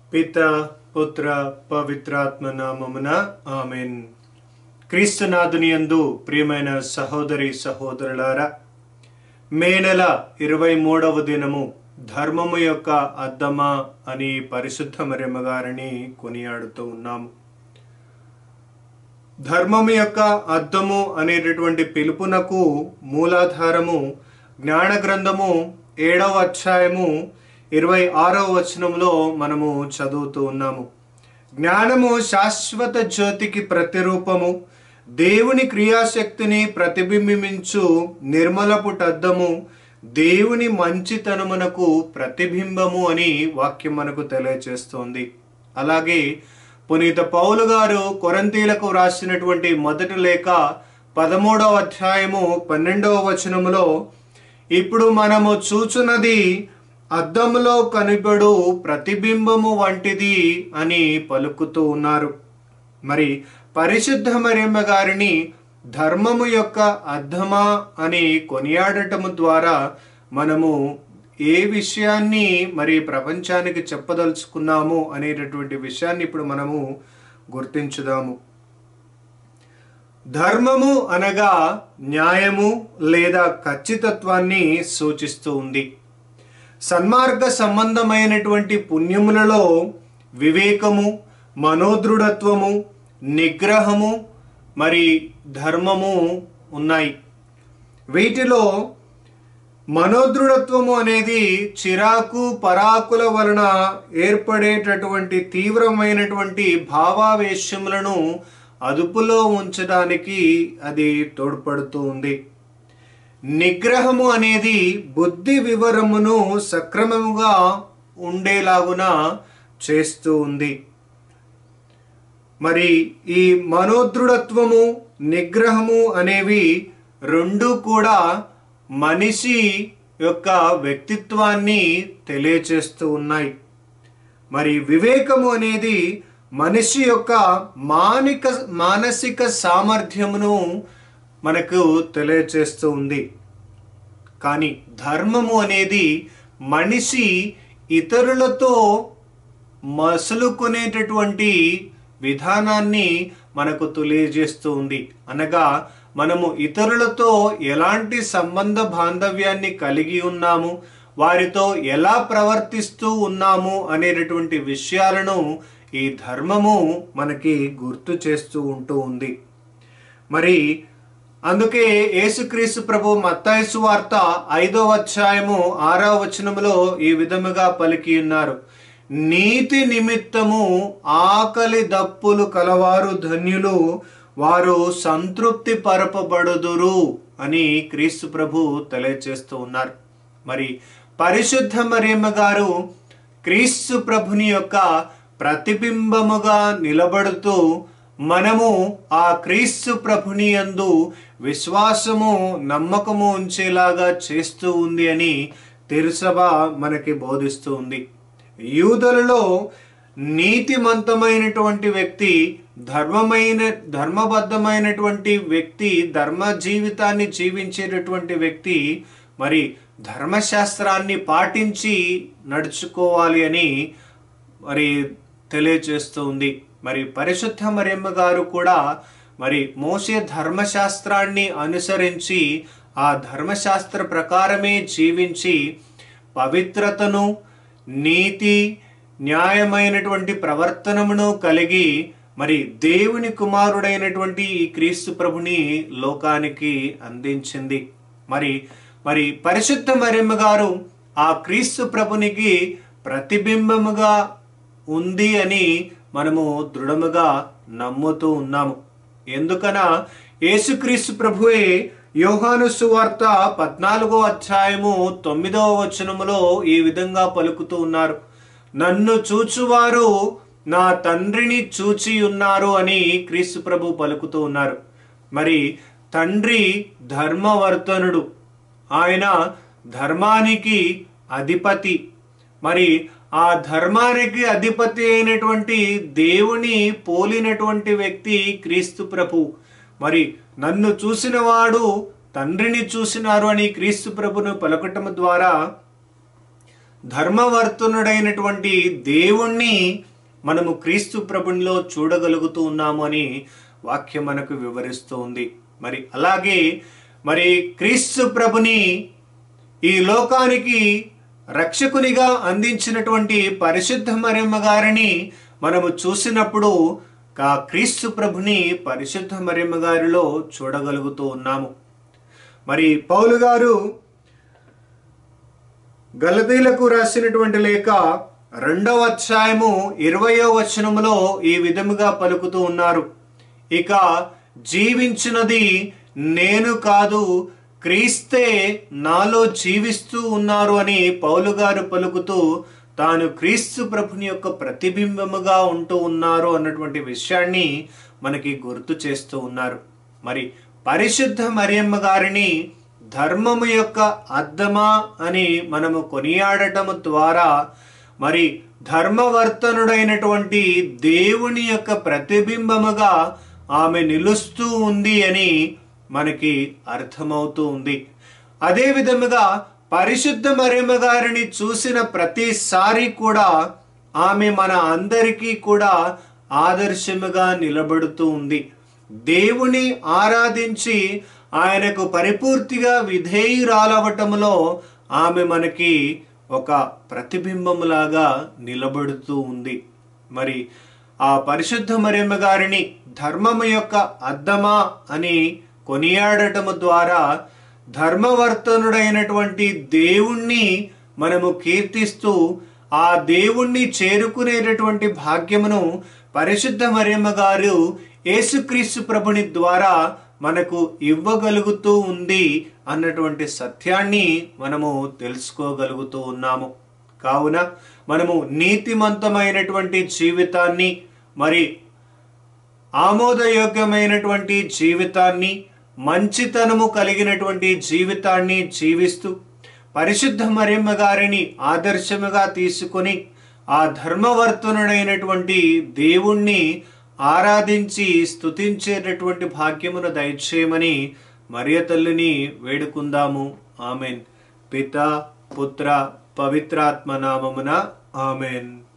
పిత పుత్ర పవిత్రాత్మ నామమున ఆమెన్ క్రీస్తునాథుని యందు ప్రియమైన సహోదరి సహోదరులారా మే నెల ఇరవై మూడవ దినము ధర్మము యొక్క అద్దమా అని పరిశుద్ధ మరియమ్మ గారిని కొనియాడుతూ ఉన్నాము ధర్మము యొక్క అద్దము అనేటటువంటి పిలుపునకు మూలాధారము జ్ఞాన గ్రంథము ఏడవ అధ్యాయము ఇరవై ఆరవ వచనంలో మనము చదువుతూ ఉన్నాము జ్ఞానము శాశ్వత జ్యోతికి ప్రతిరూపము దేవుని క్రియాశక్తిని ప్రతిబింబించు నిర్మలపు టద్దము దేవుని మంచితనమునకు ప్రతిబింబము అని వాక్యం మనకు తెలియచేస్తోంది అలాగే పునీత పౌలు గారు కొరంతీలకు రాసినటువంటి మొదటి లేఖ పదమూడవ అధ్యాయము పన్నెండవ వచనములో ఇప్పుడు మనము చూచున్నది అద్దంలో కనిపడు ప్రతిబింబము వంటిది అని పలుకుతూ ఉన్నారు మరి పరిశుద్ధ మరియమ్మ గారిని ధర్మము యొక్క అర్థమా అని కొనియాడటము ద్వారా మనము ఏ విషయాన్ని మరి ప్రపంచానికి చెప్పదలుచుకున్నాము అనేటటువంటి విషయాన్ని ఇప్పుడు మనము గుర్తించుదాము ధర్మము అనగా న్యాయము లేదా ఖచ్చితత్వాన్ని సూచిస్తూ ఉంది సన్మార్గ సంబంధమైనటువంటి పుణ్యములలో వివేకము మనోదృఢత్వము నిగ్రహము మరి ధర్మము ఉన్నాయి వీటిలో మనోదృఢత్వము అనేది చిరాకు పరాకుల వలన ఏర్పడేటటువంటి తీవ్రమైనటువంటి భావావేశములను అదుపులో ఉంచడానికి అది తోడ్పడుతూ ఉంది నిగ్రహము అనేది బుద్ధి వివరమును సక్రమముగా ఉండేలాగున చేస్తూ ఉంది మరి ఈ మనోదృఢత్వము నిగ్రహము అనేవి రెండు కూడా మనిషి యొక్క వ్యక్తిత్వాన్ని తెలియచేస్తూ ఉన్నాయి మరి వివేకము అనేది మనిషి యొక్క మానిక మానసిక సామర్థ్యమును మనకు తెలియచేస్తూ ఉంది కానీ ధర్మము అనేది మనిషి ఇతరులతో మసులుకునేటటువంటి విధానాన్ని మనకు తెలియజేస్తూ ఉంది అనగా మనము ఇతరులతో ఎలాంటి సంబంధ బాంధవ్యాన్ని కలిగి ఉన్నాము వారితో ఎలా ప్రవర్తిస్తూ ఉన్నాము అనేటటువంటి విషయాలను ఈ ధర్మము మనకి గుర్తు చేస్తూ ఉంటూ ఉంది మరి అందుకే యేసుక్రీస్తు ప్రభు మత్తాయసు వార్త ఐదో అధ్యాయము ఆరవ వచనములో ఈ విధముగా పలికి ఉన్నారు నీతి నిమిత్తము ఆకలి దప్పులు కలవారు ధన్యులు వారు సంతృప్తి పరపబడుదురు అని క్రీస్తు ప్రభు తెలియచేస్తూ ఉన్నారు మరి పరిశుద్ధ మరియమ్మ గారు క్రీస్తు ప్రభుని యొక్క ప్రతిబింబముగా నిలబడుతూ మనము ఆ క్రీస్తు ప్రభుని యందు విశ్వాసము నమ్మకము ఉంచేలాగా చేస్తూ ఉంది అని తిరుసభ మనకి బోధిస్తూ ఉంది యూదులలో నీతిమంతమైనటువంటి వ్యక్తి ధర్మమైన ధర్మబద్ధమైనటువంటి వ్యక్తి ధర్మ జీవితాన్ని జీవించేటటువంటి వ్యక్తి మరి ధర్మశాస్త్రాన్ని పాటించి నడుచుకోవాలి అని మరి తెలియచేస్తూ ఉంది మరి పరిశుద్ధ మరియమ్మ గారు కూడా మరి మోసే ధర్మశాస్త్రాన్ని అనుసరించి ఆ ధర్మశాస్త్ర ప్రకారమే జీవించి పవిత్రతను నీతి న్యాయమైనటువంటి ప్రవర్తనమును కలిగి మరి దేవుని కుమారుడైనటువంటి ఈ క్రీస్తు ప్రభుని లోకానికి అందించింది మరి మరి పరిశుద్ధ మరియమ్మ గారు ఆ క్రీస్తు ప్రభునికి ప్రతిబింబముగా ఉంది అని మనము దృఢముగా నమ్ముతూ ఉన్నాము ఎందుకన యేసుక్రీస్తు ప్రభువే యోహాను సువార్త పద్నాలుగో అధ్యాయము తొమ్మిదవ వచనములో ఈ విధంగా పలుకుతూ ఉన్నారు నన్ను చూచువారు నా తండ్రిని చూచి ఉన్నారు అని క్రీస్తు ప్రభు పలుకుతూ ఉన్నారు మరి తండ్రి ధర్మవర్తనుడు ఆయన ధర్మానికి అధిపతి మరి ఆ ధర్మానికి అధిపతి అయినటువంటి దేవుని పోలినటువంటి వ్యక్తి క్రీస్తు ప్రభు మరి నన్ను చూసిన వాడు తండ్రిని చూసినారు అని క్రీస్తు ప్రభును పలకటం ద్వారా ధర్మవర్తనుడైనటువంటి దేవుణ్ణి మనము క్రీస్తు ప్రభునిలో చూడగలుగుతూ ఉన్నాము అని వాక్యం మనకు వివరిస్తూ ఉంది మరి అలాగే మరి క్రీస్తు ప్రభుని ఈ లోకానికి రక్షకునిగా అందించినటువంటి పరిశుద్ధ మరియమ్మ గారిని మనము చూసినప్పుడు కా క్రీస్తు ప్రభుని పరిశుద్ధ మరియమ్మ గారిలో చూడగలుగుతూ ఉన్నాము మరి పౌలు గారు గలతీలకు రాసినటువంటి లేఖ రెండవ అధ్యాయము ఇరవయో వచనములో ఈ విధముగా పలుకుతూ ఉన్నారు ఇక జీవించినది నేను కాదు క్రీస్తే నాలో జీవిస్తూ ఉన్నారు అని పౌలు గారు పలుకుతూ తాను క్రీస్తు ప్రభుని యొక్క ప్రతిబింబముగా ఉంటూ ఉన్నారు అన్నటువంటి విషయాన్ని మనకి గుర్తు చేస్తూ ఉన్నారు మరి పరిశుద్ధ మరియమ్మ గారిని ధర్మము యొక్క అద్దమా అని మనము కొనియాడటము ద్వారా మరి ధర్మవర్తనుడైనటువంటి దేవుని యొక్క ప్రతిబింబముగా ఆమె నిలుస్తూ ఉంది అని మనకి అర్థమవుతూ ఉంది అదే విధముగా పరిశుద్ధ మరియమ్మ గారిని చూసిన ప్రతిసారి కూడా ఆమె మన అందరికీ కూడా ఆదర్శముగా నిలబడుతూ ఉంది దేవుని ఆరాధించి ఆయనకు పరిపూర్తిగా విధేయురాలవటములో ఆమె మనకి ఒక ప్రతిబింబములాగా నిలబడుతూ ఉంది మరి ఆ పరిశుద్ధ మరియమ్మ గారిని ధర్మము యొక్క అద్దమా అని కొనియాడటము ద్వారా ధర్మవర్తనుడైనటువంటి దేవుణ్ణి మనము కీర్తిస్తూ ఆ దేవుణ్ణి చేరుకునేటటువంటి భాగ్యమును పరిశుద్ధ మరియమ్మ గారు యేసుక్రీస్తు ప్రభుని ద్వారా మనకు ఇవ్వగలుగుతూ ఉంది అన్నటువంటి సత్యాన్ని మనము తెలుసుకోగలుగుతూ ఉన్నాము కావున మనము నీతిమంతమైనటువంటి జీవితాన్ని మరి ఆమోదయోగ్యమైనటువంటి జీవితాన్ని మంచితనము కలిగినటువంటి జీవితాన్ని జీవిస్తూ పరిశుద్ధ మరియమ్మ గారిని ఆదర్శముగా తీసుకొని ఆ ధర్మవర్తనుడైనటువంటి దేవుణ్ణి ఆరాధించి స్తుతించేటటువంటి భాగ్యమును దయచేయమని మరియ తల్లిని వేడుకుందాము ఆమెన్ పిత పుత్ర పవిత్రాత్మ నామమున ఆమెన్